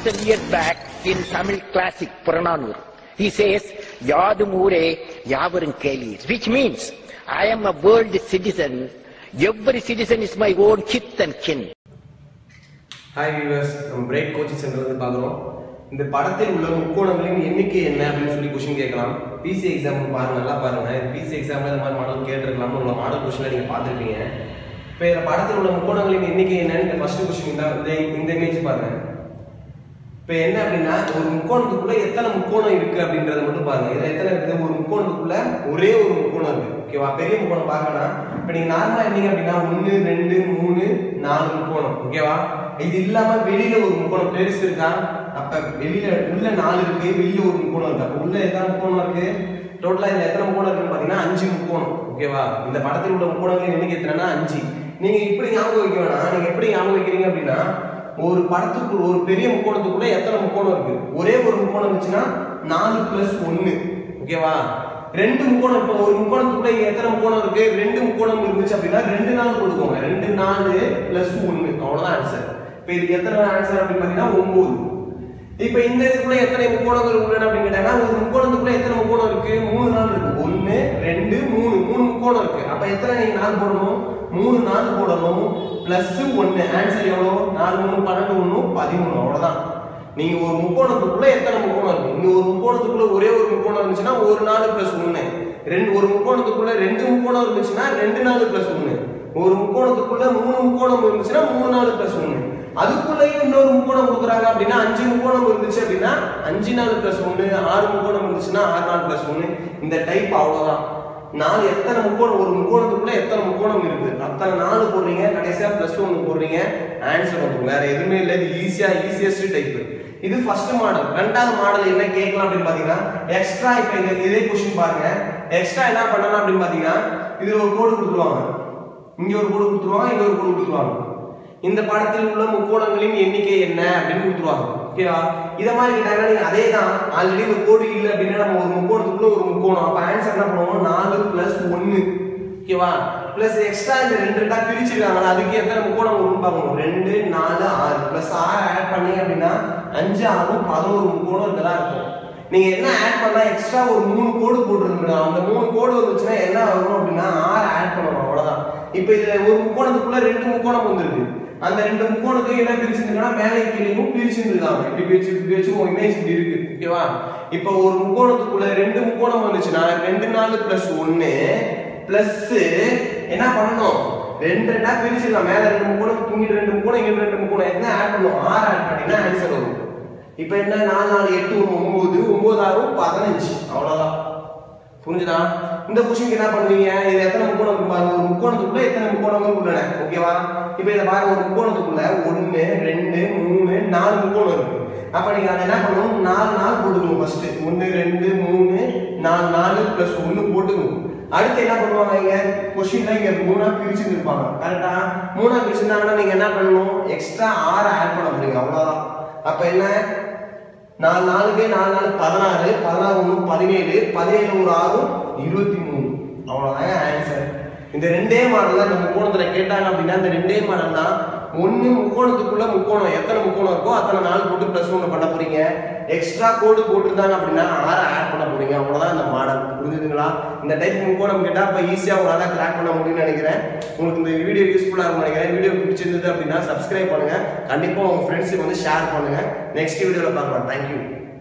thousand years back in Tamil classic Purananur. He says, Yadum Ure Yavarum Kelir, which means, I am a world citizen. Every citizen is my own kith and kin. Hi viewers நம்ம break coaching சென்டர்லேருந்து பார்க்குறோம் இந்த படத்தில் உள்ள முக்கோணங்களின் எண்ணிக்கை என்ன அப்படின்னு சொல்லி கொஷின் கேட்கலாம் பிசி எக்ஸாம் பாருங்க நல்லா பாருங்க பிசி எக்ஸாம்ல இந்த மாதிரி மாடல் கேட்டிருக்கலாம்னு உள்ள மாடல் கொஷினில் நீங்கள் பார்த்துருப்பீங்க இப்போ இந்த படத்தில் உள்ள முக்கோணங்களின் எண்ணிக்கை என்னன்னு இந்த ஃபர்ஸ்ட் கொஷின் தான் இந்த இந்த இமேஜ் பாருங்க இப்போ என்ன அப்படின்னா ஒரு முக்கோணத்துக்குள்ள எத்தனை முக்கோணம் இருக்கு அப்படின்றத மட்டும் பாருங்க இதுல எத்தனை இருக்குது ஒரு முக்கோணத்துக்குள்ள ஒரே ஒரு முக்கோணம் இருக்கு ஓகேவா பெரிய முக்கோணம் பார்க்கணும் இப்போ நீங்க நார்மலா இருந்தீங்க அப்படின்னா ஒன்று ரெண்டு மூணு நாலு முக்கோணம் ஓகேவா இது இல்லாம வெளியில ஒரு முக்கோணம் பெருசு இருக்கா அப்ப வெளியில உள்ள நாலு இருக்கு வெளியில ஒரு முக்கோணம் இருக்கு அப்ப உள்ள எத்தனை முக்கோணம் இருக்கு டோட்டலா இதுல எத்தனை முக்கோணம் இருக்குன்னு பாத்தீங்கன்னா அஞ்சு முக்கோணம் ஓகேவா இந்த படத்தில் உள்ள முக்கோணங்களின் எண்ணிக்கை எத்தனைன்னா அஞ்சு நீங்க இப்படி ஞாபகம் வைக்க வேணாம் நீங்க எப்படி ஞாபகம் வைக்கிறீங்க அப்படின்னா ஒரு படத்துக்குள்ள ஒரு பெரிய முக்கோணத்துக்குள்ள எத்தனை முக்கோணம் இருக்கு ஒரே ஒரு முக்கோணம் இருந்துச்சுன்னா நாலு பிளஸ் ஒன்னு ஓகேவா ரெண்டு முக்கோணம் இப்போ ஒரு முக்கோணத்துக்குள்ள இங்க எத்தனை முக்கோணம் இருக்கு ரெண்டு முக்கோணம் இருந்துச்சு அப்படின்னா ரெண்டு நாள் கொடுக்கோங்க ரெண்டு நாலு பிளஸ் ஒன்னு அவ்வளவுதான் ஆன்சர் இப்போ இதுக்கு எத்தனை ஆன்சர் அப்படின்னு பாத்தீங்கன்னா ஒன்பது இப்ப இந்த இதுக்குள்ள எத்தனை முக்கோணங்கள் உள்ளன அப்படின்னு கேட்டாங்கன்னா ஒரு முக்கோணத்துக்குள்ள எத்தனை முக்கோணம் இருக்கு மூணு நாள் இருக்கு ஒன்னு ரெண்டு மூணு மூணு முக்கோணம் இருக்கு அப்ப எத்தனை நீங்க நாள் போடணும் மூணு நாள் போடணும் பிளஸ் ஒன்னு ஆன்சர் எவ்வளவு நாலு மூணு பன்னெண்டு ஒண்ணு பதிமூணு அவ்வளவுதான் நீங்க ஒரு முக்கோணத்துக்குள்ள எத்தனை முக்கோணம் இருக்கு இங்க ஒரு முக்கோணத்துக்குள்ள ஒரே ஒரு முக்கோணம் இருந்துச்சுன்னா ஒரு நாலு பிளஸ் ஒன்னு ரெண்டு ஒரு முக்கோணத்துக்குள்ள ரெண்டு முக்கோணம் இருந்துச்சுன்னா ரெண்டு நாலு பிளஸ் ஒன்னு ஒரு முக்கோணத்துக்குள்ள மூணு முக்கோணம் இருந்துச்சுன்னா மூணு நாலு பிளஸ் ஒன்னு அதுக்குள்ளேயும் இன்னொரு முக்கோணம் கொடுக்குறாங்க அப்படின்னா அஞ்சு முக்கோணம் இருந்துச்சு அப்படின்னா அஞ்சு நாலு பிளஸ் ஒன்று ஆறு முக்கோணம் இருந்துச்சுன்னா ஆறு நாலு பிளஸ் ஒன்று இந்த டைப் அவ்வளோதான் நாலு எத்தனை முக்கோணம் ஒரு முக்கோணத்துக்குள்ள எத்தனை முக்கோணம் இருக்கு அத்தனை நாலு போடுறீங்க கடைசியா பிளஸ் ஒன்று போடுறீங்க ஆன்சர் வந்துடும் வேற எதுவுமே இல்லை இது ஈஸியா ஈஸியஸ்ட் டைப் இது ஃபர்ஸ்ட் மாடல் ரெண்டாவது மாடல் என்ன கேட்கலாம் அப்படின்னு பாத்தீங்கன்னா எக்ஸ்ட்ரா இப்போ இந்த இதே கொஸ்டின் பாருங்க எக்ஸ்ட்ரா என்ன பண்ணலாம் அப்படின்னு பாத்தீங்கன்னா இதுல ஒரு கோடு கொடுத்துருவாங்க இங்க ஒரு கோடு கொடுத்துருவாங்க இங்க ஒரு கோடு கொடுத்துருவாங்க இந்த படத்தில் உள்ள முக்கோணங்களின் எண்ணிக்கை என்ன அப்படின்னு கொடுத்துருவாங்க ஓகேவா இத மாதிரி கேட்டாங்கன்னா நீங்க அதே தான் ஆல்ரெடி இந்த கோடு இல்லை அப்படின்னா நம்ம ஒரு முக்கோணத்துக்குள்ள ஒரு முக்கோணம் அப்ப ஆன்சர் என்ன பண்ணுவோம் நாலு பிளஸ் ஒன்னு ஓகேவா பிளஸ் எக்ஸ்ட்ரா இந்த ரெண்டு ரெண்டா பிரிச்சிருக்காங்களா அதுக்கு எத்தனை முக்கோணம் வரும்னு பார்க்கணும் ரெண்டு நாலு ஆறு பிளஸ் ஆறு ஆட் பண்ணீங்க அப்படின்னா அஞ்சு ஆறு பதினோரு முக்கோணம் இதெல்லாம் இருக்கும் நீங்க என்ன ஆட் பண்ணா எக்ஸ்ட்ரா ஒரு மூணு கோடு போட்டுருங்க அந்த மூணு கோடு வந்துச்சுன்னா என்ன வரும் அப்படின்னா ஆறு ஆட் பண்ணணும் அவ்வளவுதான் இப்போ இதுல ஒரு முக்கோணத்துக்குள்ள ரெண்டு முக்கோணம் வந்திருக்கு அந்த ரெண்டு முக்கோணத்தையும் என்ன பிரிச்சிருந்துன்னா மேலே கீழேயும் பிரிச்சிருந்துருக்காங்க இப்படி பிரிச்சு இப்படி பிரிச்சு உங்க இமேஜ் இப்படி இருக்கு ஓகேவா இப்போ ஒரு முக்கோணத்துக்குள்ள ரெண்டு முக்கோணம் வந்துச்சுன்னா ரெண்டு நாலு பிளஸ் ஒன்னு பிளஸ் என்ன பண்ணணும் ரெண்டு ரெண்டா பிரிச்சிடலாம் மேல ரெண்டு முக்கோணம் இங்கிட்டு ரெண்டு முக்கோணம் இங்கிட்டு ரெண்டு முக்கோணம் என்ன ஆட் பண்ணும் ஆறு ஆட் பண்ணினா ஆன்சர் வரும் இப்போ என்ன நாலு நாலு எட்டு ஒன்று ஒன்பது ஒன்பது ஆறும் பதினஞ்சு அவ்வளோதான் புரிஞ்சுதா இந்த கொஸ்டினுக்கு என்ன பண்ணுவீங்க இது எத்தனை முக்கோணம் இருக்கு பாருங்க ஒரு முக்கோணத்துக்குள்ள எத்தனை முக்கோணங்கள் உள்ளன ஓகேவா இப்போ இதை பாருங்க ஒரு முக்கோணத்துக்குள்ள ஒன்று ரெண்டு மூணு நாலு முக்கோணம் இருக்கு அப்ப நீங்க அதை என்ன பண்ணணும் நாலு நாள் போட்டுக்கணும் ஃபர்ஸ்ட் ஒன்று ரெண்டு மூணு நாலு நாலு பிளஸ் ஒன்று போட்டுக்கணும் அடுத்து என்ன பண்ணுவாங்க இங்க கொஸ்டின்ல இங்க மூணா பிரிச்சுருப்பாங்க கரெக்டா மூணா பிரிச்சிருந்தாங்கன்னா நீங்க என்ன பண்ணணும் எக்ஸ்ட்ரா ஆறு ஆட் பண்ண முடியும் அவ்வளவுதான் அப்ப என்ன நாலு நாலுக்கு நாலு நாலு பதினாறு பதினாறு ஒன்று பதினேழு பதினேழு ஒரு ஆறும் இருபத்தி மூணு அவ்வளோதாங்க ஆன்சர் இந்த ரெண்டே மாடல் தான் இந்த முக்கோணத்தில் கேட்டாங்க அப்படின்னா இந்த ரெண்டே மாடல் தான் ஒன்று முக்கோணத்துக்குள்ள முக்கோணம் எத்தனை முக்கோணம் இருக்கோ அத்தனை நாள் போட்டு ப்ளஸ் ஒன்று பண்ண போறீங்க எக்ஸ்ட்ரா கோடு போட்டிருந்தாங்க அப்படின்னா ஆறு ஆட் பண்ண போறீங்க அவ்வளோதான் இந்த மாடல் புரிஞ்சுதுங்களா இந்த டைப் முக்கோணம் கேட்டால் இப்போ ஈஸியாக உங்களால் கிராக் பண்ண முடியும்னு நினைக்கிறேன் உங்களுக்கு இந்த வீடியோ யூஸ்ஃபுல்லாக இருக்கும் நினைக்கிறேன் வீடியோ பிடிச்சிருந்தது அப்படின்னா சப்ஸ்கிரைப் பண்ணுங்க கண்டிப்பாக உங்கள் ஃப்ரெண்ட்ஸுக்கு வந்து ஷேர் பண்ணுங்க நெக்ஸ்ட் வீடியோவில் பார்க்கலாம் தேங்க்யூ